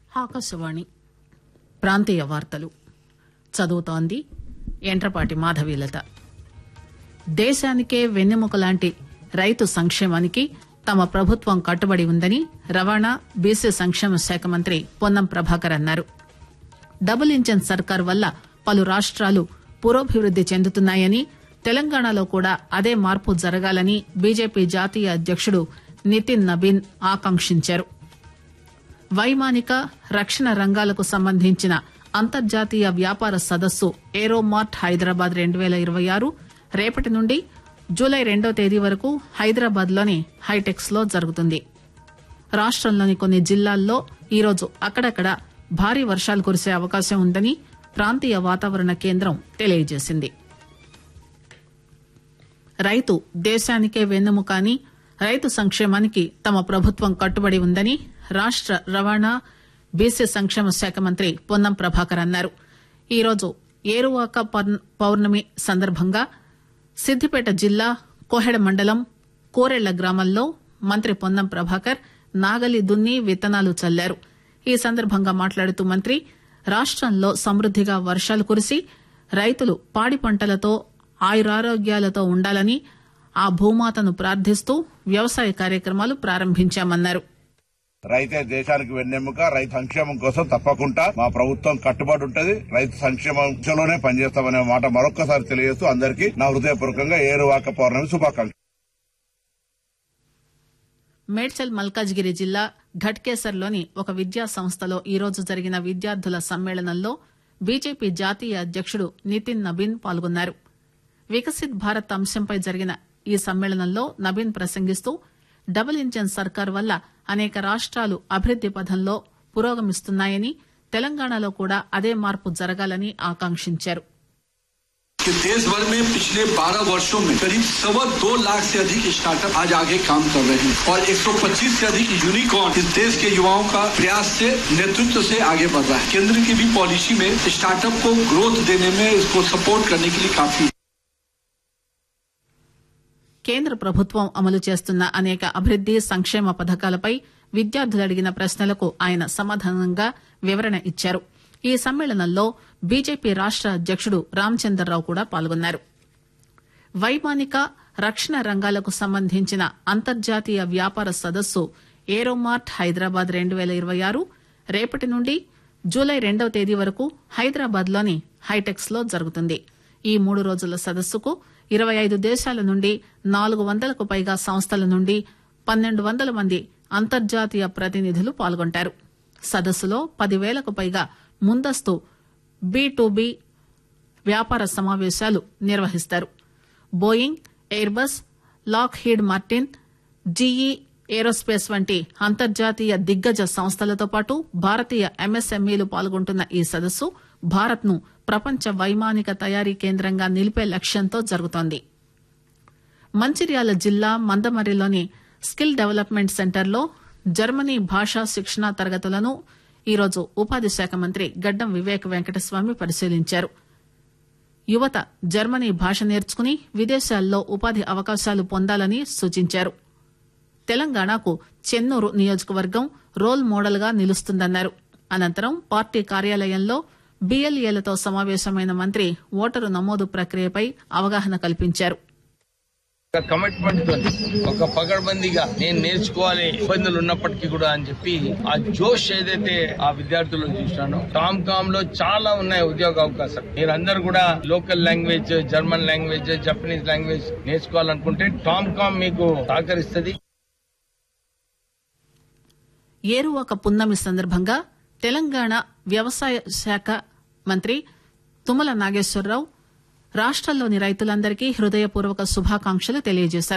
ఆకాశవాణి ప్రాంతీయ వార్తలు చదువుతోంది ఎంట్రపాటి మాధవీలత దేశానికే వెన్నెముక లాంటి రైతు సంక్షేమానికి తమ ప్రభుత్వం కట్టుబడి ఉందని రవాణా బీసీ సంక్షేమ శాఖ మంత్రి పొన్నం ప్రభాకర్ అన్నారు డబుల్ ఇంజన్ సర్కార్ వల్ల పలు రాష్ట్రాలు పురోభివృద్ది చెందుతున్నాయని తెలంగాణలో కూడా అదే మార్పు జరగాలని బీజేపీ జాతీయ అధ్యకుడు నితిన్ నబీన్ ఆకాంక్షించారు వైమానిక రక్షణ రంగాలకు సంబంధించిన అంతర్జాతీయ వ్యాపార సదస్సు ఏరోమార్ట్ హైదరాబాద్ రెండు పేల ఇరవై ఆరు రేపటి నుండి జూలై రెండో తేదీ వరకు హైదరాబాద్ లోని హైటెక్స్ లో జరుగుతుంది రాష్టంలోని కొన్ని జిల్లాల్లో ఈరోజు అక్కడక్కడ భారీ వర్షాలు కురిసే అవకాశం ఉందని ప్రాంతీయ వాతావరణ కేంద్రం తెలియజేసింది రైతు దేశానికే వెన్నెముక అని రైతు సంక్షేమానికి తమ ప్రభుత్వం కట్టుబడి ఉందని రాష్ట రవాణా బీసీ సంక్షేమ శాఖ మంత్రి పొన్నం ప్రభాకర్ అన్నారు ఈరోజు ఏరువాక పౌర్ణ- పౌర్ణమి సందర్భంగా సిద్దిపేట జిల్లా కోహెడ మండలం కోరెళ్ల గ్రామంలో మంత్రి పొన్నం ప్రభాకర్ నాగలి దున్ని విత్తనాలు చల్లారు ఈ సందర్భంగా మాట్లాడుతూ మంత్రి రాష్టంలో సమృద్దిగా వర్షాలు కురిసి రైతులు పాడి పంటలతో ఆయురారోగ్యాలతో ఉండాలని ఆ భూమాతను ప్రార్థిస్తూ వ్యవసాయ కార్యక్రమాలు ప్రారంభించామన్నారు రైతే దేశానికి వెన్నెముక రైతు సంక్షేమం కోసం తప్పకుండా మా ప్రభుత్వం కట్టుబడి ఉంటది రైతు సంక్షేమం దిశలోనే పనిచేస్తామనే మాట మరొక్కసారి తెలియజేస్తూ అందరికీ నా హృదయపూర్వకంగా ఏరువాక పౌర్ణమి శుభాకాంక్షలు మేడ్చల్ మల్కాజ్గిరి జిల్లా ఘట్కేసర్లోని ఒక విద్యా సంస్థలో ఈరోజు జరిగిన విద్యార్థుల సమ్మేళనంలో బీజేపీ జాతీయ అధ్యకుడు నితిన్ నబీన్ పాల్గొన్నారు వికసిత్ భారత్ అంశంపై జరిగిన ఈ సమ్మేళనంలో నబీన్ ప్రసంగిస్తూ డబుల్ ఇంజన్ సర్కార్ వల్ల అనేక రాష్ట్రాలు అభివృద్ది పథంలో పురోగమిస్తున్నాయని తెలంగాణలో కూడా అదే మార్పు జరగాలని ఆకాంక్షించారు कि देश भर में पिछले 12 वर्षों में करीब सवा दो लाख से अधिक स्टार्टअप आज आगे काम कर रहे हैं और 125 से अधिक यूनिकॉर्न इस देश के युवाओं का प्रयास से नेतृत्व से आगे बढ़ रहा है केंद्र की भी पॉलिसी में स्टार्टअप को ग्रोथ देने में इसको सपोर्ट करने के लिए काफी है కేంద్ర ప్రభుత్వం అమలు చేస్తున్న అనేక అభివృద్ది సంక్షేమ పథకాలపై విద్యార్థులు అడిగిన ప్రశ్నలకు ఆయన సమాధానంగా వివరణ ఇచ్చారు ఈ సమ్మేళనంలో బీజేపీ రాష్ట అధ్యకుడు రామచందర్రావు కూడా పాల్గొన్నారు వైమానిక రక్షణ రంగాలకు సంబంధించిన అంతర్జాతీయ వ్యాపార సదస్సు ఏరోమార్ట్ హైదరాబాద్ రెండు పేల ఇరవై ఆరు రేపటి నుండి జూలై రెండవ తేదీ వరకు హైదరాబాద్ లోని హైటెక్స్ లో జరుగుతుంది ఈ మూడు రోజుల సదస్సుకు ఇరవై ఐదు దేశాల నుండి నాలుగు వందలకు పైగా సంస్థల నుండి పన్నెండు వందల మంది అంతర్జాతీయ ప్రతినిధులు పాల్గొంటారు సదస్సులో పదివేలకు పైగా ముందస్తు బి టు బి వ్యాపార సమావేశాలు నిర్వహిస్తారు Boeing Airbus Lockheed Martin GE aerospace వంటి అంతర్జాతీయ దిగ్గజ సంస్థలతో పాటు భారతీయ ఎంఎస్ఎంఈలు పాల్గొంటున్న ఈ సదస్సు భారత్ ను ప్రపంచ వైమానిక తయారీ కేంద్రంగా నిలిపే లక్ష్యంతో జరుగుతోంది మంచిర్యాల జిల్లా మందమర్రిలోని స్కిల్ డెవలప్మెంట్ సెంటర్లో జర్మనీ భాషా శిక్షణా తరగతులను ఈరోజు ఉపాధి శాఖ మంత్రి గడ్డం వివేక్ వెంకటస్వామి పరిశీలించారు యువత జర్మనీ భాష నేర్చుకుని విదేశాల్లో ఉపాధి అవకాశాలు పొందాలని సూచించారు తెలంగాణకు చెన్నూరు నియోజకవర్గం రోల్ మోడల్ గా నిలుస్తుందన్నారు అనంతరం పార్టీ కార్యాలయంలో బీఎల్ఏలతో సమావేశమైన మంత్రి ఓటరు నమోదు ప్రక్రియపై అవగాహన కల్పించారు ఒక కమిట్మెంట్ తోని ఒక పగడ్బందీగా నేను నేర్చుకోవాలి ఇబ్బందులు ఉన్నప్పటికీ కూడా అని చెప్పి ఆ జోష్ ఏదైతే ఆ విద్యార్థులు చూసినానో టామ్ కామ్ లో చాలా ఉన్నాయి ఉద్యోగ అవకాశాలు మీరందరూ కూడా local language German language Japanese language నేర్చుకోవాలనుకుంటే టామ్ కామ్ మీకు సహకరిస్తుంది ఏరువాక పున్నమి సందర్భంగా తెలంగాణ వ్యవసాయ శాఖ మంత్రి తుమ్మల నాగేశ్వరరావు రాష్టంలోని రైతులందరికీ హృదయపూర్వక శుభాకాంక్షలు తెలియజేశారు